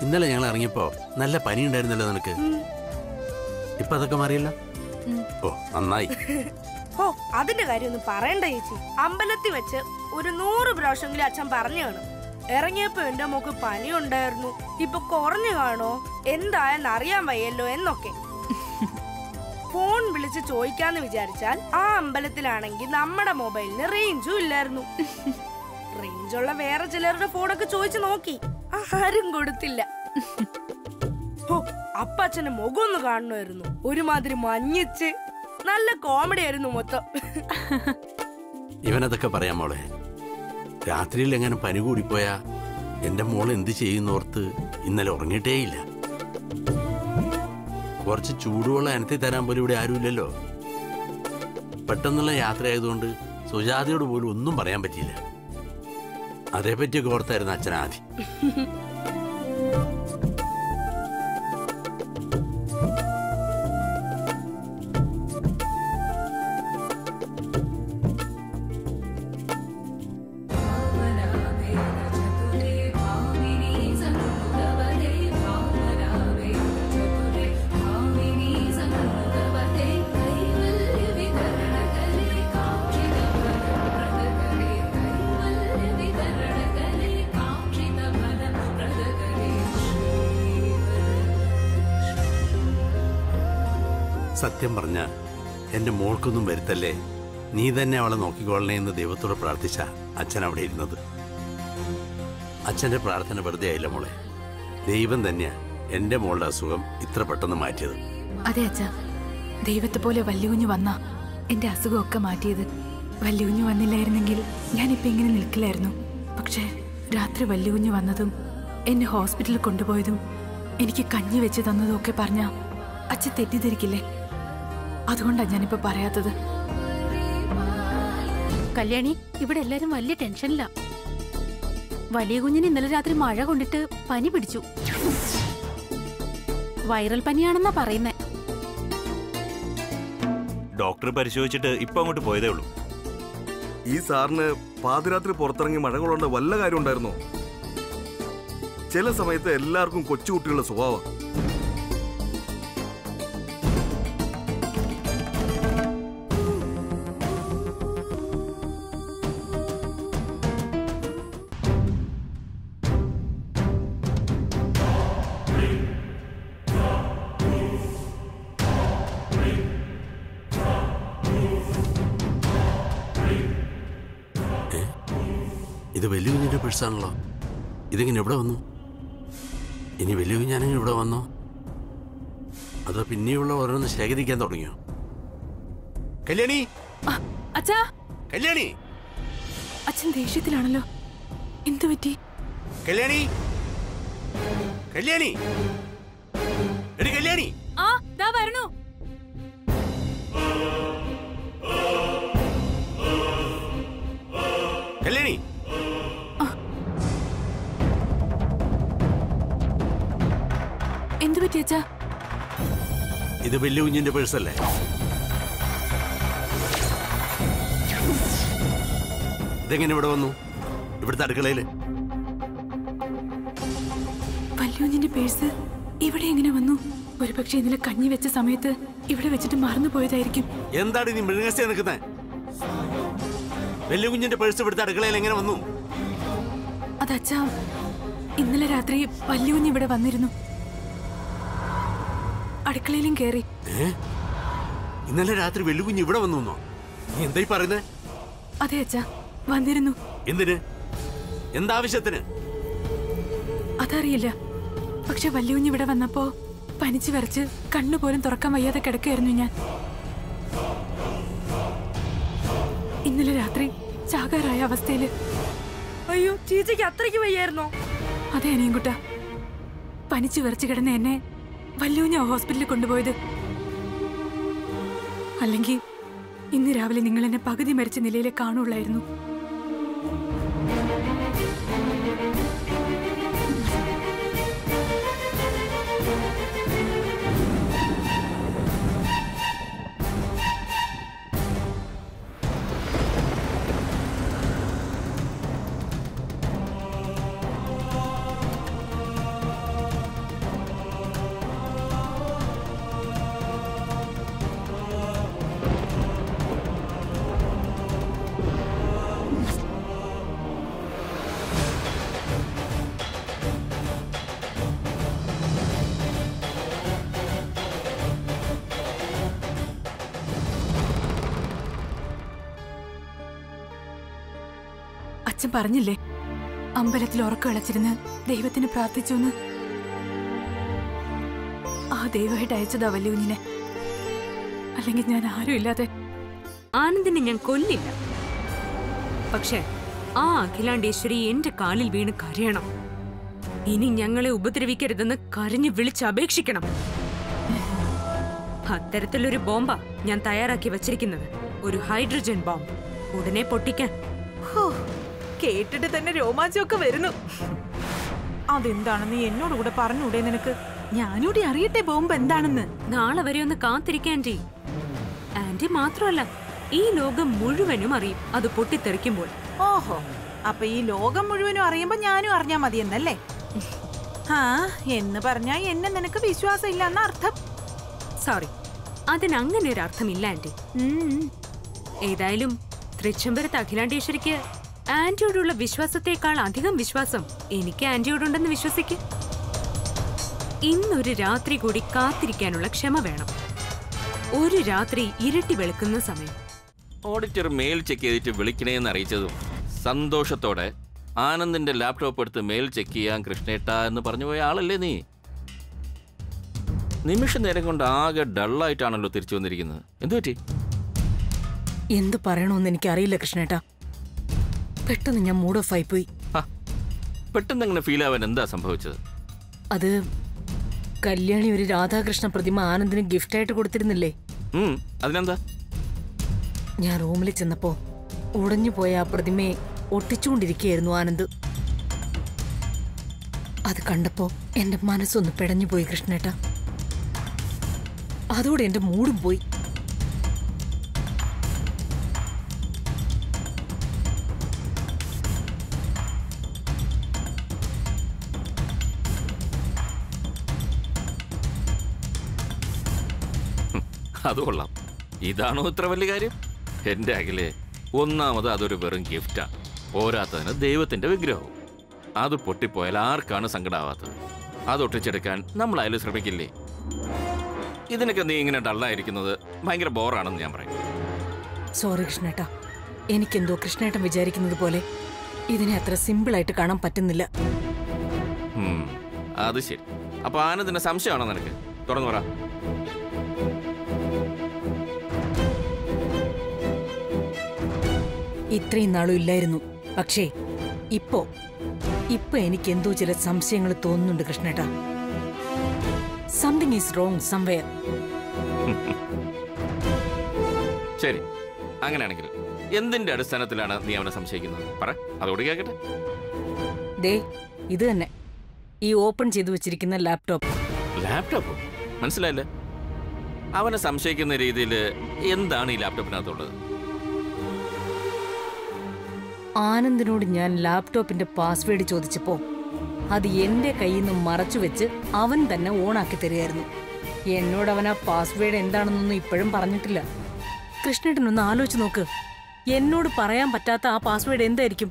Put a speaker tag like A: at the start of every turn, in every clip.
A: ഇന്നലെ ഞങ്ങൾ ഇറങ്ങിയപ്പോ നല്ല പനി ഉണ്ടായിരുന്നല്ലോ നിനക്ക് ഇപ്പൊ അതൊക്കെ മാറിയല്ലോ ഓ നന്നായി
B: ഓ അതിന്റെ കാര്യം ഒന്നും പറയണ്ട ചേച്ചി അമ്പലത്തിൽ വെച്ച് ഒരു നൂറ് പ്രാവശ്യമെങ്കിലും അച്ഛൻ പറഞ്ഞു കാണും ഇറങ്ങിയപ്പോ എന്റെ മോക്ക് പനി ഉണ്ടായിരുന്നു ഇപ്പൊ കുറഞ്ഞു കാണോ എന്തായെന്ന് അറിയാൻ വയ്യല്ലോ എന്നൊക്കെ ഫോൺ വിളിച്ച് ചോദിക്കാന്ന് വിചാരിച്ചാൽ ആ അമ്പലത്തിലാണെങ്കിൽ നമ്മുടെ മൊബൈലിന് റേഞ്ചും ഇല്ലായിരുന്നു റേഞ്ചുള്ള വേറെ ചിലരുടെ ഫോണൊക്കെ ചോദിച്ചു നോക്കി ആരും കൊടുത്തില്ല ഹോ, അപ്പ അച്ഛന്റെ മുഖം ഒന്ന് കാണണമായിരുന്നു ഒരുമാതിരി മഞ്ഞിച്ച് നല്ല കോമഡി ആയിരുന്നു മൊത്തം
A: ഇവനതൊക്കെ പറയാം മോളെ രാത്രിയിൽ എങ്ങനെ പനി കൂടിപ്പോയാ എന്റെ മോൾ എന്ത് ചെയ്യുന്നോർത്ത് ഇന്നലെ ഉറങ്ങിയിട്ടേയില്ല കുറച്ച് ചൂടുവെള്ളം അനത്തി തരാൻ പോലും ഇവിടെ ആരുമില്ലല്ലോ പെട്ടെന്നുള്ള യാത്രയായതുകൊണ്ട് സുജാതയോട് പോലും ഒന്നും പറയാൻ പറ്റിയില്ല അതേപ്പറ്റിയൊക്കെ ഓർത്തായിരുന്നു അച്ഛൻ ആദ്യം സത്യം പറഞ്ഞ എന്റെ മോൾക്കൊന്നും വരുത്തല്ലേ നീ തന്നെ അവളെ നോക്കിക്കൊള്ളണേ എന്ന് ദൈവത്തോട് പ്രാർത്ഥിച്ച അച്ഛൻ അവിടെ ഇരുന്നത് അച്ഛന്റെ പ്രാർത്ഥന വെറുതെ ആയില്ല മോളെ ദൈവം തന്നെയാ എന്റെ മോളുടെ അസുഖം ഇത്ര പെട്ടെന്ന് മാറ്റിയത്
C: അതെ അച്ഛ ദൈവത്തെ പോലെ വല്യുകുഞ്ഞു വന്ന എന്റെ അസുഖമൊക്കെ മാറ്റിയത് വല്യുകുഞ്ഞു വന്നില്ലായിരുന്നെങ്കിൽ ഞാനിപ്പോ ഇങ്ങനെ നിൽക്കില്ലായിരുന്നു പക്ഷേ രാത്രി വല്യുകുഞ്ഞു വന്നതും എന്നെ ഹോസ്പിറ്റലിൽ കൊണ്ടുപോയതും എനിക്ക് കഞ്ഞി വെച്ച് തന്നതും ഒക്കെ പറഞ്ഞ അച്ഛൻ തെറ്റിദ്ധരിക്കില്ലേ അതുകൊണ്ടാണ് ഞാനിപ്പോ പറയാത്തത്
D: കല്യാണി ഇവിടെ എല്ലാരും വലിയ ടെൻഷനില്ല വലിയ കുഞ്ഞിന് ഇന്നലെ രാത്രി മഴ കൊണ്ടിട്ട് പനി പിടിച്ചു വൈറൽ പനിയാണെന്നാ പറയുന്നേ
E: ഡോക്ടർ പരിശോധിച്ചിട്ട് ഇപ്പൊ അങ്ങോട്ട് പോയതേ ഉള്ളൂ
F: ഈ സാറിന് പാതിരാത്രി പുറത്തിറങ്ങി മഴ കൊള്ളേണ്ട വല്ല കാര്യം ഉണ്ടായിരുന്നോ ചില സമയത്ത് എല്ലാവർക്കും കൊച്ചുകുട്ടികളുടെ സ്വഭാവം
A: ഇത് വലിയ കുഞ്ഞിന്റെ പേഴ്സാണല്ലോ ഇതിങ്ങനെ എവിടെ വന്നു ഇനി വലിയ കുഞ്ഞാനെങ്കിലും ഇവിടെ വന്നോ അതോ പിന്നെയുള്ള ഓരോന്ന് ശേഖരിക്കാൻ തുടങ്ങിയോ കല്യാണി
C: ആ, അച്ഛാ
A: കല്യാണി
C: അച്ഛൻ ദേഷ്യത്തിലാണല്ലോ എന്തു പറ്റി
A: കല്യാണി കല്യാണി എടി കല്യാണി
C: ആ ദാ വരണു
A: കല്യാണി
C: എന്തു പറ്റി അച്ഛാ
A: ഇത് വലിയ കുഞ്ഞിന്റെ പേഴ്സല്ലേ ഇതെങ്ങനെ ഇവിടെ വന്നു ഇവിടുത്തെ അടുക്കളയില്
C: വല്യുഞ്ഞിന്റെ പേഴ്സ് ഇവിടെ എങ്ങനെ വന്നു ഒരുപക്ഷെ ഇന്നലെ കഞ്ഞി വെച്ച സമയത്ത് ഇവിടെ വെച്ചിട്ട് മറന്നു പോയതായിരിക്കും
A: എന്താണ് നീ മൃഗസ്യ നിൽക്കുന്നത് വലിയ കുഞ്ഞിന്റെ പേഴ്സ് ഇവിടുത്തെ അടുക്കളയിൽ എങ്ങനെ വന്നു
C: അത് അച്ഛാ ഇന്നലെ രാത്രി വല്യുഞ്ഞ് ഇവിടെ വന്നിരുന്നു അടുക്കളയിലും കേറി
A: ഏ ഇന്നലെ രാത്രി വലിയ കുഞ്ഞ് ഇവിടെ വന്നു എന്നോ നീ എന്തായി പറയുന്നത്
C: അതെ അച്ഛാ വന്നിരുന്നു
A: എന്തിന് എന്താവശ്യത്തിന്
C: അതറിയില്ല പക്ഷെ വല്യുഞ്ഞ് ഇവിടെ വന്നപ്പോ പനിച്ചു വരച്ച് കണ്ണുപോലും തുറക്കാൻ വയ്യാതെ കിടക്കുകയായിരുന്നു ഞാൻ ഇന്നലെ രാത്രി ചാകാറായ അവസ്ഥയില്
B: അയ്യോ ചേച്ചിക്ക് അത്രയ്ക്ക് വയ്യായിരുന്നോ
C: അതെ അനിയൻകുട്ട പനിച്ചു വിറച്ചു കിടന്ന എന്നെ വല്യൂഞ്ഞ ഹോസ്പിറ്റലിൽ കൊണ്ടുപോയത് അല്ലെങ്കിൽ ഇന്ന് രാവിലെ നിങ്ങൾ എന്നെ പകുതി മരിച്ച നിലയിലെ കാണുള്ളായിരുന്നു അച്ഛൻ പറഞ്ഞില്ലേ അമ്പലത്തിൽ ഉറക്കം ഇളച്ചിരുന്ന് ദൈവത്തിന് പ്രാർത്ഥിച്ചു എന്ന് ആ ദൈവമായിട്ട് അയച്ചതാ വല്യുഞ്ഞിനെ അല്ലെങ്കിൽ ഞാൻ ആരും ഇല്ലാതെ
G: ആനന്ദിനെ ഞാൻ കൊല്ലില്ല പക്ഷെ ആ അഖിലാണ്ടേശ്വരി എന്റെ കാലിൽ വീണ് കരയണം ഇനി ഞങ്ങളെ ഉപദ്രവിക്കരുതെന്ന് കരഞ്ഞു വിളിച്ച് അപേക്ഷിക്കണം അത്തരത്തിലൊരു ബോംബാ ഞാൻ തയ്യാറാക്കി വച്ചിരിക്കുന്നത് ഒരു ഹൈഡ്രജൻ ബോംബ് ഉടനെ പൊട്ടിക്കാൻ
H: ഹോ, കേട്ടിട്ട് തന്നെ രോമാഞ്ചമൊക്കെ വരുന്നു അതെന്താണെന്ന് എന്നോട് കൂടെ പറഞ്ഞൂടെ നിനക്ക് ഞാനൂടി അറിയട്ടെ ബോംബ് എന്താണെന്ന്
G: നാളെ വരെ ഒന്ന് കാത്തിരിക്കാൻ ആന്റി ആന്റി മാത്രമല്ല ഈ ലോകം മുഴുവനും അറിയും അത് പൊട്ടിത്തെറിക്കുമ്പോൾ
H: ഓഹോ അപ്പൊ ഈ ലോകം മുഴുവനും അറിയുമ്പോ ഞാനും അറിഞ്ഞാ മതിയെന്നല്ലേ ആ എന്ന് പറഞ്ഞാ എന്നെ നിനക്ക് വിശ്വാസം ഇല്ലെന്ന അർത്ഥം
G: സോറി അതിനങ്ങനെ ഒരു അർത്ഥമില്ല ആന്റി
H: ഉം.
G: ഏതായാലും തൃച്ചംബരത്ത് അഖിലാണ്ടേശ്വരിക്ക് ആന്റിയോടുള്ള വിശ്വാസത്തെക്കാൾ അധികം വിശ്വാസം എനിക്ക് ആന്റിയോടുണ്ടെന്ന് വിശ്വസിക്ക് ഇന്നൊരു രാത്രി കൂടി കാത്തിരിക്കാനുള്ള ക്ഷമ വേണം ഒരു രാത്രി ഇരട്ടി വെളുക്കുന്ന സമയം
I: ഓഡിറ്റർ മെയിൽ ചെക്ക് ചെയ്തിട്ട് വിളിക്കണേന്ന് അറിയിച്ചതും സന്തോഷത്തോടെ ആനന്ദിന്റെ ലാപ്ടോപ്പ് എടുത്ത് മെയിൽ ചെക്ക് ചെയ്യാൻ കൃഷ്ണേട്ട എന്ന് പറഞ്ഞു പോയ ആളല്ലേ നീ നിമിഷ നേരം കൊണ്ട് ആകെ ഡള്ളായിട്ടാണല്ലോ തിരിച്ചു വന്നിരിക്കുന്നത് എന്തു പറ്റി
J: എന്ത് പറയണമെന്ന് എനിക്കറിയില്ല കൃഷ്ണേട്ടാ പെട്ടെന്ന് ഞാൻ മൂഡ് ഓഫ് ആയിപ്പോയി
I: ഹ, പെട്ടെന്ന് അങ്ങനെ ഫീൽ ആവാൻ എന്താ സംഭവിച്ചത്
J: അത് കല്യാണി ഒരു രാധാകൃഷ്ണ പ്രതിമ ആനന്ദിന് ഗിഫ്റ്റായിട്ട് കൊടുത്തിരുന്നില്ലേ
I: ഉം, അതിനെന്താ
J: ഞാൻ റൂമിൽ ചെന്നപ്പോ ഉടഞ്ഞു പോയ ആ പ്രതിമയെ ഒട്ടിച്ചുകൊണ്ടിരിക്കുകയായിരുന്നു ആനന്ദ് അത് കണ്ടപ്പോ എന്റെ മനസ്സൊന്ന് പെടഞ്ഞു പോയി കൃഷ്ണേട്ട അതോടെ എന്റെ മൂടും പോയി
I: അത് കൊള്ളാം ഇതാണോ ഇത്ര വലിയ കാര്യം എന്റെ അഖിലെ ഒന്നാമത് അതൊരു വെറും ഗിഫ്റ്റാ പോരാത്തതിന് ദൈവത്തിന്റെ വിഗ്രഹവും അത് പൊട്ടിപ്പോയാൽ ആർക്കാണ് സങ്കടാവാത്തത് അത് ഒട്ടിച്ചെടുക്കാൻ നമ്മൾ അതിൽ ശ്രമിക്കില്ലേ ഇതിനൊക്കെ നീ ഇങ്ങനെ ഡള്ളായിരിക്കുന്നത് ഭയങ്കര ബോറാണെന്ന് ഞാൻ പറയും
J: സോറി കൃഷ്ണേട്ട എനിക്കെന്തോ കൃഷ്ണേട്ടൻ വിചാരിക്കുന്നത് പോലെ ഇതിനെ അത്ര സിമ്പിളായിട്ട് കാണാൻ പറ്റുന്നില്ല
I: ഉം, അത് ശരി അപ്പൊ ആനന്ദിന്റെ സംശയമാണോ നിനക്ക് തുറന്നു പറ
J: ഇത്രയും നാളും ഇല്ലായിരുന്നു പക്ഷേ ഇപ്പോ ഇപ്പൊ എനിക്ക് എന്തോ ചില സംശയങ്ങൾ തോന്നുന്നുണ്ട് കൃഷ്ണേട്ട സംതിങ് ഈസ് റോങ് സംവെയർ
I: ശരി അങ്ങനെയാണെങ്കിൽ എന്തിന്റെ അടിസ്ഥാനത്തിലാണ് നീ അവനെ സംശയിക്കുന്നത് പറ അതോട് കേൾക്കട്ടെ
J: ദേ ഇത് തന്നെ ഈ ഓപ്പൺ ചെയ്തു വെച്ചിരിക്കുന്ന ലാപ്ടോപ്പ്
I: ലാപ്ടോപ്പ് മനസ്സിലായില്ലേ അവനെ സംശയിക്കുന്ന രീതിയിൽ എന്താണ് ഈ ലാപ്ടോപ്പിനകത്തുള്ളത്
J: ആനന്ദിനോട് ഞാൻ ലാപ്ടോപ്പിന്റെ പാസ്വേഡ് ചോദിച്ചപ്പോ അത് എന്റെ കയ്യിൽ നിന്ന് മറച്ചു വെച്ച് അവൻ തന്നെ ഓണാക്കി തരികയായിരുന്നു എന്നോട് അവൻ ആ പാസ്വേഡ് എന്താണെന്നൊന്നും ഇപ്പോഴും പറഞ്ഞിട്ടില്ല കൃഷ്ണേട്ടൻ ഒന്ന് ആലോചിച്ച് നോക്ക് എന്നോട് പറയാൻ പറ്റാത്ത ആ പാസ്വേഡ് എന്തായിരിക്കും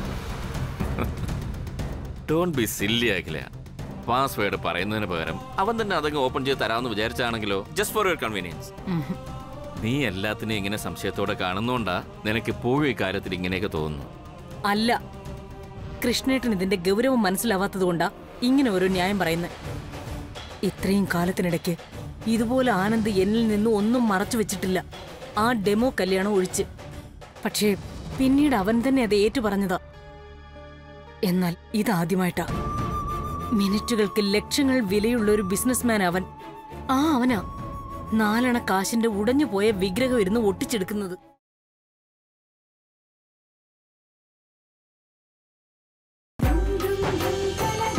I: ഡോണ്ട് ബി സില്ലി ആക്കില്ല പാസ്വേഡ് പറയുന്നതിന് പകരം അവൻ തന്നെ അതങ്ങ് ഓപ്പൺ ചെയ്ത് തരാമെന്ന് വിചാരിച്ചാണെങ്കിലോ ജസ്റ്റ് ഫോർ യുവർ കൺവീനിയൻസ്
J: ഉം.
I: നീ എല്ലാത്തിനും ഇങ്ങനെ സംശയത്തോടെ കാണുന്നോണ്ടാ നിനക്ക് ഇപ്പോഴും ഈ കാര്യത്തിൽ ഇങ്ങനെയൊക്കെ തോന്നുന്നു
J: അല്ല കൃഷ്ണേട്ടൻ ഇതിന്റെ ഗൗരവം മനസ്സിലാവാത്തതുകൊണ്ടാ ഇങ്ങനെ ഒരു ന്യായം പറയുന്നത് ഇത്രയും കാലത്തിനിടയ്ക്ക് ഇതുപോലെ ആനന്ദ് എന്നിൽ നിന്ന് ഒന്നും മറച്ചു വെച്ചിട്ടില്ല ആ ഡെമോ കല്യാണം ഒഴിച്ച് പക്ഷേ പിന്നീട് അവൻ തന്നെ അത് ഏറ്റു പറഞ്ഞതാ എന്നാൽ ഇതാദ്യമായിട്ടാ മിനിറ്റുകൾക്ക് ലക്ഷങ്ങൾ വിലയുള്ള ഒരു ബിസിനസ്മാൻ അവൻ ആ അവനാ നാലണ കാശിന്റെ ഉടഞ്ഞു പോയ വിഗ്രഹം ഇരുന്ന് ഒട്ടിച്ചെടുക്കുന്നത്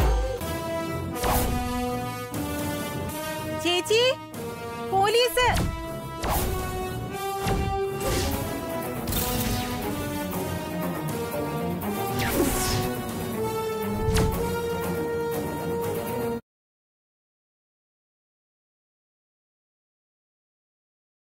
H: ചേച്ചി പോലീസ്